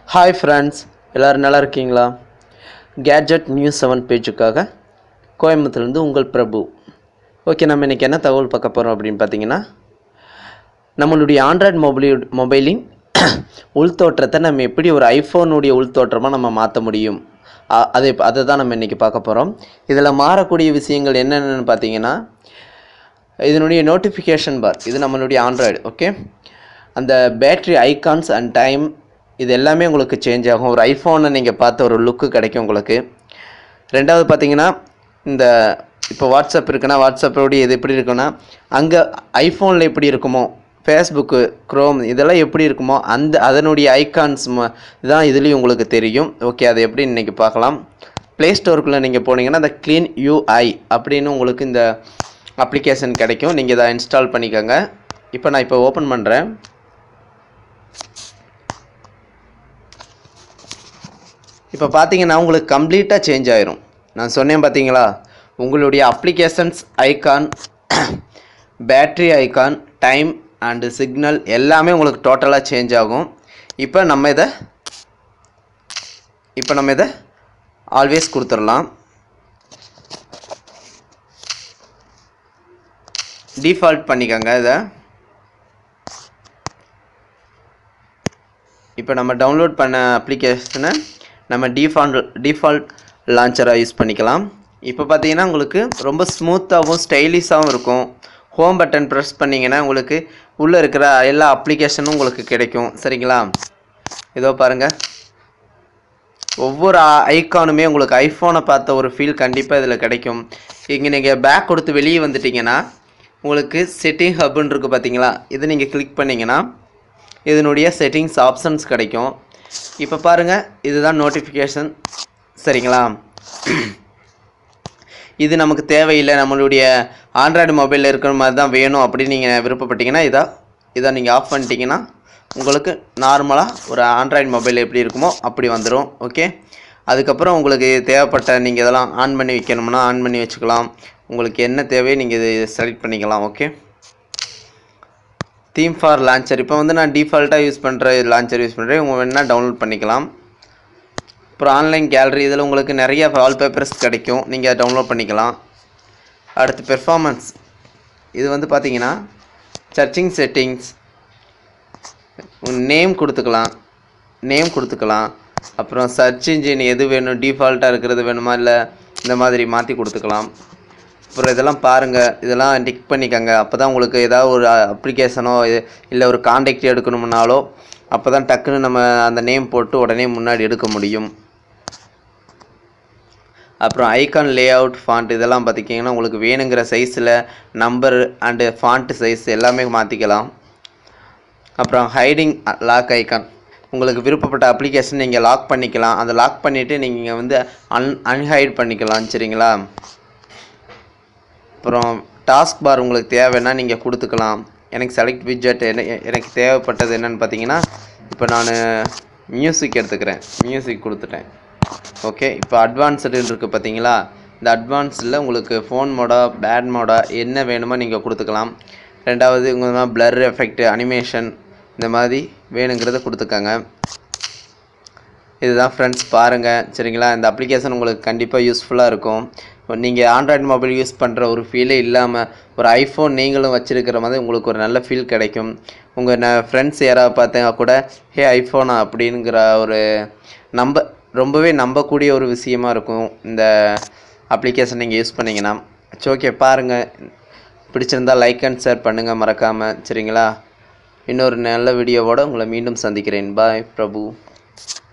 hi friends எல்லோரும் நல்லா இருக்கீங்களா கேட்ஜெட் நியூஸ் செவன் பேஜுக்காக கோயம்புத்தூர்லேருந்து உங்கள் பிரபு ஓகே நம்ம இன்றைக்கி என்ன தகவல் பார்க்க போகிறோம் அப்படின்னு பார்த்தீங்கன்னா நம்மளுடைய ஆண்ட்ராய்டு மொபைல் மொபைலின் உள்தோற்றத்தை நம்ம எப்படி ஒரு ஐஃபோனுடைய உள்தோற்றமாக நம்ம மாற்ற முடியும் அ- அதை அதை தான் நம்ம இன்றைக்கி பார்க்க போகிறோம் இதில் மாறக்கூடிய விஷயங்கள் என்னென்னு பார்த்தீங்கன்னா இதனுடைய நோட்டிஃபிகேஷன் பார் இது நம்மளுடைய ஆண்ட்ராய்டு ஓகே அந்த பேட்ரி ஐகான்ஸ் அண்ட் டைம் இது எல்லாமே உங்களுக்கு சேஞ்ச் ஆகும் ஒரு ஐஃபோனை நீங்கள் பார்த்த ஒரு லுக்கு கிடைக்கும் உங்களுக்கு ரெண்டாவது பார்த்தீங்கன்னா இந்த இப்போ வாட்ஸ்அப் இருக்குன்னா வாட்ஸ்அப்போடைய இது எப்படி இருக்குன்னா அங்கே ஐஃபோனில் எப்படி இருக்குமோ ஃபேஸ்புக்கு க்ரோம் இதெல்லாம் எப்படி இருக்குமோ அந்த அதனுடைய ஐகான்ஸ் தான் இதுலேயும் உங்களுக்கு தெரியும் ஓகே அதை எப்படி இன்றைக்கி பார்க்கலாம் ப்ளே ஸ்டோருக்குள்ளே நீங்கள் போனீங்கன்னா அந்த க்ளீன் யூஐ அப்படின்னு உங்களுக்கு இந்த அப்ளிகேஷன் கிடைக்கும் நீங்கள் இதை இன்ஸ்டால் பண்ணிக்கோங்க இப்போ நான் இப்போ ஓப்பன் பண்ணுறேன் இப்போ பார்த்தீங்கன்னா உங்களுக்கு கம்ப்ளீட்டாக சேஞ்ச் ஆயிரும் நான் சொன்னேன் பார்த்தீங்களா உங்களுடைய applications icon battery icon time and signal எல்லாமே உங்களுக்கு டோட்டலாக சேஞ்ச் ஆகும் இப்போ நம்ம இதை இப்போ நம்ம இதை ஆல்வேஸ் கொடுத்துடலாம் டிஃபால்ட் பண்ணிக்கோங்க இதை இப்போ நம்ம டவுன்லோட் பண்ண அப்ளிகேஷனை நம்ம டிஃபால்ட் டிஃபால்ட் லான்ச்சராக யூஸ் பண்ணிக்கலாம் இப்போ பார்த்தீங்கன்னா உங்களுக்கு ரொம்ப ஸ்மூத்தாகவும் ஸ்டைலிஷாகவும் இருக்கும் ஹோம் பட்டன் ப்ரெஸ் பண்ணிங்கன்னா உங்களுக்கு உள்ளே இருக்கிற எல்லா அப்ளிகேஷனும் உங்களுக்கு கிடைக்கும் சரிங்களா இதோ பாருங்கள் ஒவ்வொரு ஐக்கானுமே உங்களுக்கு ஐஃபோனை பார்த்த ஒரு ஃபீல் கண்டிப்பாக இதில் கிடைக்கும் இங்கே நீங்கள் பேக் கொடுத்து வெளியே வந்துட்டீங்கன்னா உங்களுக்கு செட்டிங் ஹப்னு இருக்குது பார்த்தீங்களா இது நீங்கள் கிளிக் பண்ணிங்கன்னா இதனுடைய செட்டிங்ஸ் ஆப்ஷன்ஸ் கிடைக்கும் இப்போ பாருங்கள் இதுதான் நோட்டிஃபிகேஷன் சரிங்களா இது நமக்கு தேவையில்லை நம்மளுடைய ஆண்ட்ராய்டு மொபைலில் இருக்கிற மாதிரி தான் வேணும் அப்படின்னு நீங்கள் விருப்பப்பட்டீங்கன்னா இதை இதை நீங்கள் ஆஃப் பண்ணிட்டீங்கன்னா உங்களுக்கு நார்மலாக ஒரு ஆண்ட்ராய்டு மொபைல் எப்படி இருக்குமோ அப்படி வந்துடும் ஓகே அதுக்கப்புறம் உங்களுக்கு தேவைப்பட்ட நீங்கள் இதெல்லாம் ஆன் பண்ணி வைக்கணும்னா ஆன் பண்ணி வச்சுக்கலாம் உங்களுக்கு என்ன தேவையோ நீங்கள் இது செலக்ட் பண்ணிக்கலாம் ஓகே தீம் ஃபார் லான்ச்சர் இப்போ வந்து நான் டிஃபால்ட்டாக யூஸ் பண்ணுற லான்ச்சர் யூஸ் பண்ணுறேன் உங்கள் வேணால் டவுன்லோட் பண்ணிக்கலாம் அப்புறம் ஆன்லைன் கேலரி இதில் உங்களுக்கு நிறைய வால்பேப்பர்ஸ் கிடைக்கும் நீங்கள் அதை டவுன்லோட் பண்ணிக்கலாம் அடுத்து பெர்ஃபார்மன்ஸ் இது வந்து பார்த்தீங்கன்னா சர்ச்சிங் செட்டிங்ஸ் நேம் கொடுத்துக்கலாம் நேம் கொடுத்துக்கலாம் அப்புறம் சர்ச் இன்ஜின் எது வேணும் டிஃபால்ட்டாக இருக்கிறது வேணுமா இல்லை இந்த மாதிரி மாற்றி கொடுத்துக்கலாம் அப்புறம் இதெல்லாம் பாருங்கள் இதெல்லாம் டிக் பண்ணிக்கோங்க அப்போ தான் உங்களுக்கு ஏதாவது ஒரு அப்ளிகேஷனோ இல்லை ஒரு காண்டாக்ட் எடுக்கணும்னாலோ அப்போ தான் டக்குன்னு நம்ம அந்த நேம் போட்டு உடனே முன்னாடி எடுக்க முடியும் அப்புறம் ஐகான் லே அவுட் ஃபாண்ட் இதெல்லாம் பார்த்திங்கன்னா உங்களுக்கு வேணுங்கிற சைஸில் நம்பர் அண்டு ஃபாண்ட் சைஸ் எல்லாமே மாற்றிக்கலாம் அப்புறம் ஹைடிங் லாக் ஐகான் உங்களுக்கு விருப்பப்பட்ட அப்ளிகேஷன் நீங்கள் லாக் பண்ணிக்கலாம் அதை லாக் பண்ணிவிட்டு நீங்கள் வந்து அன் அன்ஹைட் பண்ணிக்கலாம் சரிங்களா அப்புறம் டாஸ்க் பார் உங்களுக்கு தேவைன்னா நீங்கள் கொடுத்துக்கலாம் எனக்கு செலக்ட் விட்ஜெட் என்ன எனக்கு தேவைப்பட்டது என்னன்னு பார்த்தீங்கன்னா இப்போ நான் மியூசிக் எடுத்துக்கிறேன் மியூசிக் கொடுத்துட்டேன் ஓகே இப்போ அட்வான்ஸ்டு இருக்குது பார்த்தீங்களா இந்த அட்வான்ஸில் உங்களுக்கு ஃபோன் மோடா பேட் மோடா என்ன வேணுமோ நீங்கள் கொடுத்துக்கலாம் ரெண்டாவது உங்கள் பிளர் எஃபெக்ட் அனிமேஷன் இந்த மாதிரி வேணுங்கிறத கொடுத்துக்கங்க இதுதான் ஃப்ரெண்ட்ஸ் பாருங்கள் சரிங்களா இந்த அப்ளிகேஷன் உங்களுக்கு கண்டிப்பாக யூஸ்ஃபுல்லாக இருக்கும் நீங்கள் ஆண்ட்ராய்டு மொபைல் யூஸ் பண்ணுற ஒரு ஃபீலே இல்லாமல் ஒரு ஐஃபோன் நீங்களும் வச்சுருக்கிற மாதிரி உங்களுக்கு ஒரு நல்ல ஃபீல் கிடைக்கும் உங்கள் ந ஃப்ரெண்ட்ஸ் யாராவது பார்த்தா கூட ஹே ஐஃபோனா அப்படிங்கிற ஒரு நம்ப ரொம்பவே நம்பக்கூடிய ஒரு விஷயமா இருக்கும் இந்த அப்ளிகேஷன் நீங்கள் யூஸ் பண்ணிங்கன்னா சரி ஓகே பாருங்கள் பிடிச்சிருந்தா லைக் அண்ட் ஷேர் பண்ணுங்கள் மறக்காமல் சரிங்களா இன்னொரு நல்ல வீடியோவோட உங்களை மீண்டும் சந்திக்கிறேன் பாய் பிரபு